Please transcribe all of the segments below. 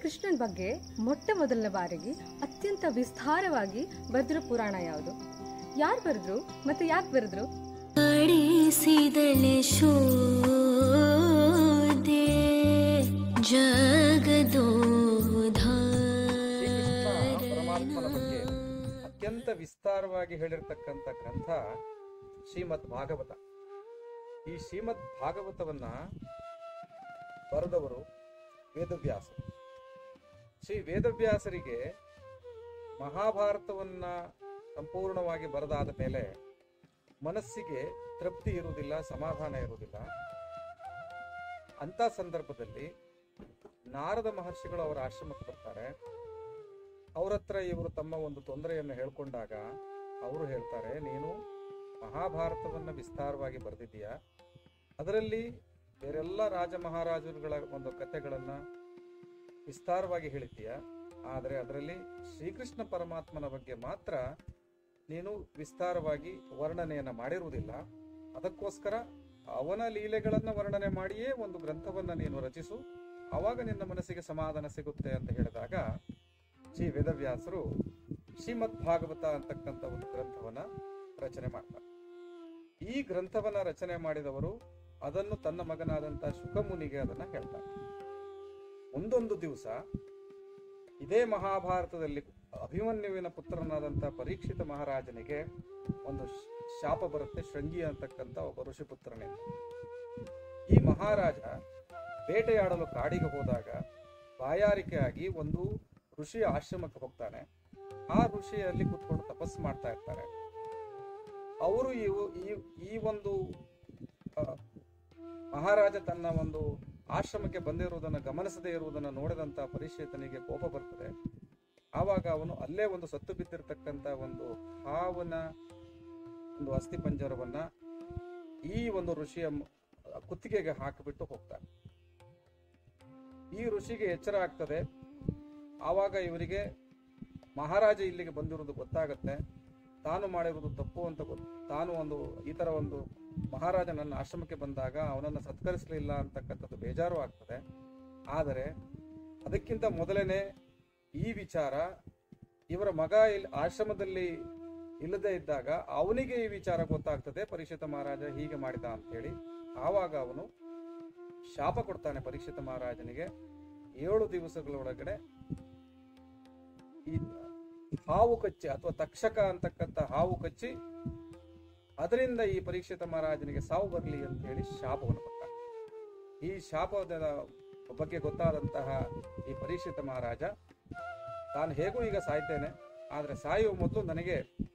ಕೃಷ್ಣನ್ ಬಗ್ಗೆ ಮೊಟ್ಟ ಮೊದಲನ ಬಾರಿಗೆ ಅತ್ಯಂತ ವಿಸ್ತಾರವಾಗಿ ಬರೆದಿರೋ ಪುರಾಣ ಯಾವುದು ಯಾರು ಬರೆದ್ರು ಮತ್ತೆ ಯಾಕೆ ಬರೆದ್ರು ಪಡಿಸಿದಳೆ ಶೋದೆ ಜಗದೋಧ ಶ್ರೀಕೃಷ್ಣ ಪರಮಾತ್ಮನ ಬಗ್ಗೆ ಅತ್ಯಂತ ವಿಸ್ತಾರವಾಗಿ ಹೇಳಿರ್ತಕ್ಕಂಥ ಗ್ರಂಥ ಶ್ರೀಮದ್ ಭಾಗವತ ಈ ಶ್ರೀಮದ್ ಭಾಗವತವನ್ನ ಬರೆದವರು ವೇದವ್ಯಾಸರು ಶ್ರೀ ವೇದವ್ಯಾಸರಿಗೆ ಮಹಾಭಾರತವನ್ನ ಸಂಪೂರ್ಣವಾಗಿ ಬರೆದಾದ ಮೇಲೆ ಮನಸ್ಸಿಗೆ ತೃಪ್ತಿ ಇರುವುದಿಲ್ಲ ಸಮಾಧಾನ ಇರುವುದಿಲ್ಲ ಅಂತ ಸಂದರ್ಭದಲ್ಲಿ ನಾರದ ಮಹರ್ಷಿಗಳು ಅವರ ಆಶ್ರಮಕ್ಕೆ ಬರ್ತಾರೆ ಅವ್ರ ಹತ್ರ ಇವರು ತಮ್ಮ ಒಂದು ತೊಂದರೆಯನ್ನು ಹೇಳ್ಕೊಂಡಾಗ ಅವರು ಹೇಳ್ತಾರೆ ನೀನು ಮಹಾಭಾರತವನ್ನ ವಿಸ್ತಾರವಾಗಿ ಬರೆದಿದ್ದೀಯಾ ಅದರಲ್ಲಿ ಬೇರೆಲ್ಲ ರಾಜ ಮಹಾರಾಜರುಗಳ ಒಂದು ಕಥೆಗಳನ್ನ ವಿಸ್ತಾರವಾಗಿ ಹೇಳಿದ್ದೀಯಾ ಆದರೆ ಅದರಲ್ಲಿ ಶ್ರೀಕೃಷ್ಣ ಪರಮಾತ್ಮನ ಬಗ್ಗೆ ಮಾತ್ರ ನೀನು ವಿಸ್ತಾರವಾಗಿ ವರ್ಣನೆಯನ್ನ ಮಾಡಿರುವುದಿಲ್ಲ ಅದಕ್ಕೋಸ್ಕರ ಅವನ ಲೀಲೆಗಳನ್ನ ವರ್ಣನೆ ಮಾಡಿಯೇ ಒಂದು ಗ್ರಂಥವನ್ನ ನೀನು ರಚಿಸು ಆವಾಗ ನಿನ್ನ ಮನಸ್ಸಿಗೆ ಸಮಾಧಾನ ಸಿಗುತ್ತೆ ಅಂತ ಹೇಳಿದಾಗ ಶ್ರೀ ವೇದವ್ಯಾಸರು ಶ್ರೀಮದ್ ಭಾಗವತ ಅಂತಕ್ಕಂಥ ಒಂದು ಗ್ರಂಥವನ್ನ ರಚನೆ ಮಾಡ್ತಾರೆ ಈ ಗ್ರಂಥವನ್ನ ರಚನೆ ಮಾಡಿದವರು ಅದನ್ನು ತನ್ನ ಮಗನಾದಂತ ಶುಕಮುನಿಗೆ ಅದನ್ನ ಹೇಳ್ತಾರೆ ಒಂದೊಂದು ದಿವಸ ಇದೇ ಮಹಾಭಾರತದಲ್ಲಿ ಅಭಿಮನ್ಯುವಿನ ಪುತ್ರನಾದಂತ ಪರೀಕ್ಷಿತ ಮಹಾರಾಜನಿಗೆ ಒಂದು ಶ- ಶಾಪ ಬರುತ್ತೆ ಶೃಂಗಿ ಅಂತಕ್ಕಂಥ ಒಬ್ಬ ಋಷಿಪುತ್ರನಿಂದ ಈ ಮಹಾರಾಜ ಬೇಟೆಯಾಡಲು ಕಾಡಿಗೆ ಹೋದಾಗ ಬಾಯಾರಿಕೆಯಾಗಿ ಒಂದು ಋಷಿಯ ಆಶ್ರಮಕ್ಕೆ ಹೋಗ್ತಾನೆ ಆ ಋಷಿಯಲ್ಲಿ ಕುತ್ಕೊಂಡು ತಪಸ್ಸು ಮಾಡ್ತಾ ಇರ್ತಾರೆ ಅವರು ಇವು ಈ- ಈ ಒಂದು ಆ, ಮಹಾರಾಜ ತನ್ನ ಒಂದು ಆಶ್ರಮಕ್ಕೆ ಬಂದಿರುವುದನ್ನು ಗಮನಿಸದೇ ಇರುವುದನ್ನು ನೋಡಿದಂತ ಪರಿಶೇತನಿಗೆ ಕೋಪ ಬರ್ತದೆ ಆವಾಗ ಅವನು ಅಲ್ಲೇ ಒಂದು ಸತ್ತು ಬಿದ್ದಿರತಕ್ಕಂತ ಒಂದು ಹಾವನ ಒಂದು ಅಸ್ಥಿ ಪಂಜರವನ್ನ ಈ ಒಂದು ಋಷಿಯ ಮ- ಕುತ್ತಿಗೆಗೆ ಹಾಕಿಬಿಟ್ಟು ಹೋಗ್ತಾನೆ ಈ ಋಷಿಗೆ ಎಚ್ಚರ ಆಗ್ತದೆ ಆವಾಗ ಇವರಿಗೆ ಮಹಾರಾಜ ಇಲ್ಲಿಗೆ ಬಂದಿರುವುದು ಗೊತ್ತಾಗತ್ತೆ ತಾನು ಮಾಡಿರುವುದು ತಪ್ಪು ಅಂತ ಗೊತ್ತು ತಾನು ಒಂದು ಈ ತರ ಒಂದು ಮಹಾರಾಜ ನನ್ನ ಆಶ್ರಮಕ್ಕೆ ಬಂದಾಗ ಅವನನ್ನು ಸತ್ಕರಿಸಲಿಲ್ಲ ಅಂತಕ್ಕಂಥದ್ದು ಬೇಜಾರು ಆಗ್ತದೆ ಆದರೆ ಅದಕ್ಕಿಂತ ಮೊದಲೇನೆ ಈ ವಿಚಾರ ಇವರ ಮಗ ಇಲ್ಲಿ ಆಶ್ರಮದಲ್ಲಿ ಇಲ್ಲದೆ ಇದ್ದಾಗ ಅವನಿಗೆ ಈ ವಿಚಾರ ಗೊತ್ತಾಗ್ತದೆ ಪರೀಕ್ಷಿತ ಮಹಾರಾಜ ಹೀಗೆ ಮಾಡಿದ ಅಂತ ಹೇಳಿ ಆವಾಗ ಅವನು ಶಾಪ ಕೊಡ್ತಾನೆ ಪರೀಕ್ಷಿತ ಮಹಾರಾಜನಿಗೆ ಏಳು ದಿವಸಗಳೊಳಗಡೆ ಈ ಹಾವು ಕಚ್ಚಿ ಅಥವಾ ತಕ್ಷಕ ಅಂತಕ್ಕಂಥ ಹಾವು ಕಚ್ಚಿ ಅದರಿಂದ ಈ ಪರೀಕ್ಷಿತ ಮಹಾರಾಜನಿಗೆ ಸಾವು ಬರಲಿ ಅಂತ ಹೇಳಿ ಶಾಪವನ್ನು ಕೊಡ್ತಾನೆ ಈ ಶಾಪದ ಬಗ್ಗೆ ಗೊತ್ತಾದಂತಹ ಈ ಪರೀಕ್ಷಿತ ಮಹಾರಾಜ ತಾನು ಹೇಗೂ ಈಗ ಸಾಯ್ತೇನೆ ಆದ್ರೆ ಸಾಯುವ ಮೊದಲು ನನಗೆ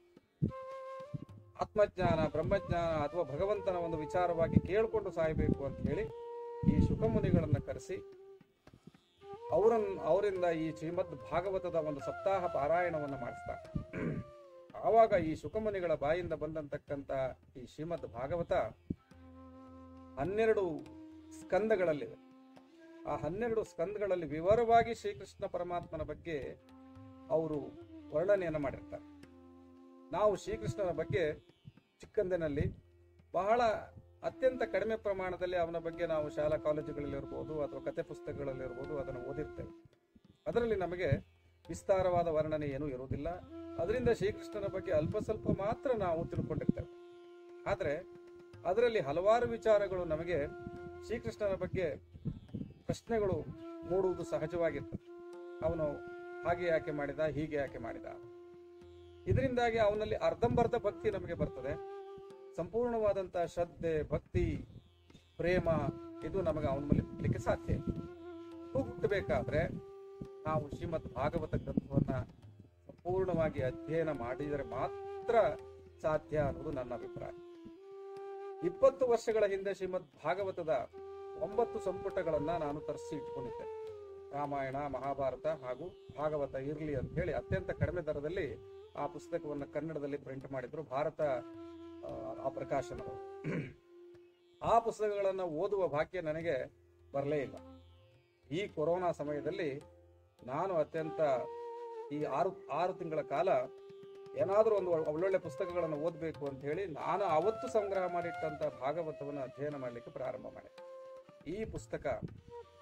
ಆತ್ಮಜ್ಞಾನ ಬ್ರಹ್ಮಜ್ಞಾನ ಅಥವಾ ಭಗವಂತನ ಒಂದು ವಿಚಾರವಾಗಿ ಕೇಳಿಕೊಂಡು ಸಾಯಬೇಕು ಅಂತ ಹೇಳಿ ಈ ಶುಕಮುನಿಗಳನ್ನ ಕರೆಸಿ ಅವರನ್ನ ಅವರಿಂದ ಈ ಶ್ರೀಮದ್ ಭಾಗವತದ ಒಂದು ಸಪ್ತಾಹ ಪಾರಾಯಣವನ್ನು ಮಾಡಿಸ್ತಾರೆ ಆವಾಗ ಈ ಶುಕಮುನಿಗಳ ಬಾಯಿಂದ ಬಂದಂತಕ್ಕಂತ ಈ ಶ್ರೀಮದ್ ಭಾಗವತ ಹನ್ನೆರಡು ಸ್ಕಂದಗಳಲ್ಲಿದೆ ಆ ಹನ್ನೆರಡು ಸ್ಕಂದಗಳಲ್ಲಿ ವಿವರವಾಗಿ ಶ್ರೀಕೃಷ್ಣ ಪರಮಾತ್ಮನ ಬಗ್ಗೆ ಅವರು ವರ್ಣನೆಯನ್ನು ಮಾಡಿರ್ತಾರೆ ನಾವು ಶ್ರೀಕೃಷ್ಣನ ಬಗ್ಗೆ ಚಿಕ್ಕಂದಿನಲ್ಲಿ ಬಹಳ ಅತ್ಯಂತ ಕಡಿಮೆ ಪ್ರಮಾಣದಲ್ಲಿ ಅವನ ಬಗ್ಗೆ ನಾವು ಶಾಲಾ ಕಾಲೇಜುಗಳಲ್ಲಿರ್ಬೋದು ಅಥವಾ ಕತೆ ಪುಸ್ತಕಗಳಲ್ಲಿರ್ಬೋದು ಅದನ್ನು ಓದಿರ್ತೇವೆ ಅದರಲ್ಲಿ ನಮಗೆ ವಿಸ್ತಾರವಾದ ವರ್ಣನೆ ಏನೂ ಇರುವುದಿಲ್ಲ ಅದರಿಂದ ಶ್ರೀಕೃಷ್ಣನ ಬಗ್ಗೆ ಅಲ್ಪ ಸ್ವಲ್ಪ ಮಾತ್ರ ನಾವು ತಿಳ್ಕೊಂಡಿರ್ತೇವೆ ಆದರೆ ಅದರಲ್ಲಿ ಹಲವಾರು ವಿಚಾರಗಳು ನಮಗೆ ಶ್ರೀಕೃಷ್ಣನ ಬಗ್ಗೆ ಪ್ರಶ್ನೆಗಳು ಮೂಡುವುದು ಸಹಜವಾಗಿರ್ತದೆ ಅವನು ಹಾಗೆ ಯಾಕೆ ಮಾಡಿದ ಹೀಗೆ ಯಾಕೆ ಮಾಡಿದ ಇದರಿಂದಾಗಿ ಅವನಲ್ಲಿ ಅರ್ಧಂಬರ್ಧ ಭಕ್ತಿ ನಮಗೆ ಬರ್ತದೆ ಸಂಪೂರ್ಣವಾದಂತಹ ಶ್ರದ್ಧೆ ಭಕ್ತಿ ಪ್ರೇಮ ಇದು ನಮಗೆ ಅವನ ಮೇಲೆ ಹುಟ್ಟಲಿಕ್ಕೆ ಸಾಧ್ಯ ಇಲ್ಲ. ಹುಟ್ಟಬೇಕಾದ್ರೆ ನಾವು ಶ್ರೀಮದ್ ಭಾಗವತ ಗ್ರಂಥವನ್ನ ಸಂಪೂರ್ಣವಾಗಿ ಅಧ್ಯಯನ ಮಾಡಿದರೆ ಮಾತ್ರ ಸಾಧ್ಯ ಅನ್ನೋದು ನನ್ನ ಅಭಿಪ್ರಾಯ ಇಪ್ಪತ್ತು ವರ್ಷಗಳ ಹಿಂದೆ ಶ್ರೀಮದ್ ಭಾಗವತದ ಒಂಬತ್ತು ಸಂಪುಟಗಳನ್ನ ನಾನು ತರಿಸಿ ಇಟ್ಕೊಂಡಿದ್ದೆ ರಾಮಾಯಣ ಮಹಾಭಾರತ ಹಾಗೂ ಭಾಗವತ ಇರ್ಲಿ ಅಂತ ಹೇಳಿ ಅತ್ಯಂತ ಕಡಿಮೆ ದರದಲ್ಲಿ ಆ ಪುಸ್ತಕವನ್ನು ಕನ್ನಡದಲ್ಲಿ ಪ್ರಿಂಟ್ ಮಾಡಿದ್ರು ಭಾರತ ಆ, ಆ ಪ್ರಕಾಶನದವರು ಆ ಪುಸ್ತಕಗಳನ್ನ ಓದುವ ಭಾಗ್ಯ ನನಗೆ ಬರಲೇ ಇಲ್ಲ ಈ ಕೊರೋನಾ ಸಮಯದಲ್ಲಿ ನಾನು ಅತ್ಯಂತ ಈ ಆರು ಆರು ತಿಂಗಳ ಕಾಲ ಏನಾದರೂ ಒಂದು ಒಳ್- ಒಳ್ಳೊಳ್ಳೆ ಪುಸ್ತಕಗಳನ್ನು ಓದಬೇಕು ಅಂತ ಹೇಳಿ ನಾನು ಅವತ್ತು ಸಂಗ್ರಹ ಮಾಡಿಟ್ಟಂತ ಭಾಗವತವನ್ನು ಅಧ್ಯಯನ ಮಾಡಲಿಕ್ಕೆ ಪ್ರಾರಂಭ ಮಾಡಿದೆ ಈ ಪುಸ್ತಕ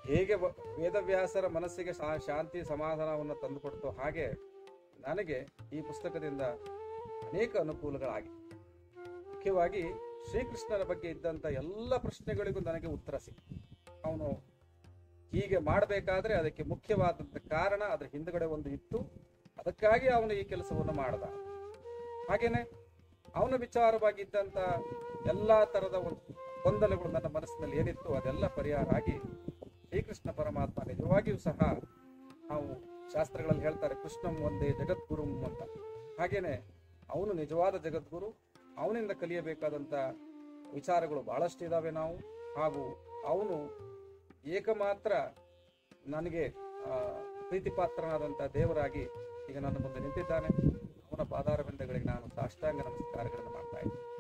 ಹೇಗೆ ವ- ವೇದವ್ಯಾಸರ ಮನಸ್ಸಿಗೆ ಶಾ- ಶಾಂತಿ ಸಮಾಧಾನವನ್ನು ತಂದುಕೊಡ್ತೋ ಹಾಗೆ ನನಗೆ ಈ ಪುಸ್ತಕದಿಂದ ಅನೇಕ ಅನುಕೂಲಗಳಾಗಿವೆ ಮುಖ್ಯವಾಗಿ ಶ್ರೀಕೃಷ್ಣನ ಬಗ್ಗೆ ಇದ್ದಂಥ ಎಲ್ಲ ಪ್ರಶ್ನೆಗಳಿಗೂ ನನಗೆ ಉತ್ತರ ಸಿಕ್ತು ಅವನು ಹೀಗೆ ಮಾಡಬೇಕಾದ್ರೆ ಅದಕ್ಕೆ ಮುಖ್ಯವಾದಂಥ ಕಾರಣ ಅದರ ಹಿಂದ್ಗಡೆ ಒಂದು ಇತ್ತು ಅದಕ್ಕಾಗಿ ಅವನು ಈ ಕೆಲಸವನ್ನು ಮಾಡದ ಹಾಗೇನೆ ಅವನ ವಿಚಾರವಾಗಿ ಇದ್ದಂಥ ಎಲ್ಲ ತರದ ಒಂದು ಗೊಂದಲಗಳು ನನ್ನ ಮನಸ್ಸಿನಲ್ಲಿ ಏನಿತ್ತು ಅದೆಲ್ಲ ಪರಿಹಾರ ಆಗಿ ಶ್ರೀಕೃಷ್ಣ ಪರಮಾತ್ಮ ನಿಜವಾಗಿಯೂ ಸಹ ನಾವು ಶಾಸ್ತ್ರಗಳಲ್ಲಿ ಹೇಳ್ತಾರೆ ಕೃಷ್ಣಂ ಒಂದೇ ಜಗದ್ಗುರುಂ ಅಂತ ಹಾಗೇನೆ ಅವನು ನಿಜವಾದ ಜಗದ್ಗುರು ಅವನಿಂದ ಕಲಿಯಬೇಕಾದಂಥ ವಿಚಾರಗಳು ಬಹಳಷ್ಟು ಇದಾವೆ ನಾವು ಹಾಗೂ ಅವನು ಏಕಮಾತ್ರ ನನಗೆ ಆ, ಪ್ರೀತಿಪಾತ್ರನಾದಂಥ ದೇವರಾಗಿ ಈಗ ನನ್ನ ಮುಂದೆ ನಿಂತಿದ್ದಾನೆ ಅವನ ಪಾದಾರವಿಂದಗಳಿಗೆ ನಾನು ಸಾಷ್ಟಾಂಗ ನಮಸ್ಕಾರಗಳನ್ನು ಮಾಡ್ತಾ ಇದ್ದೀನಿ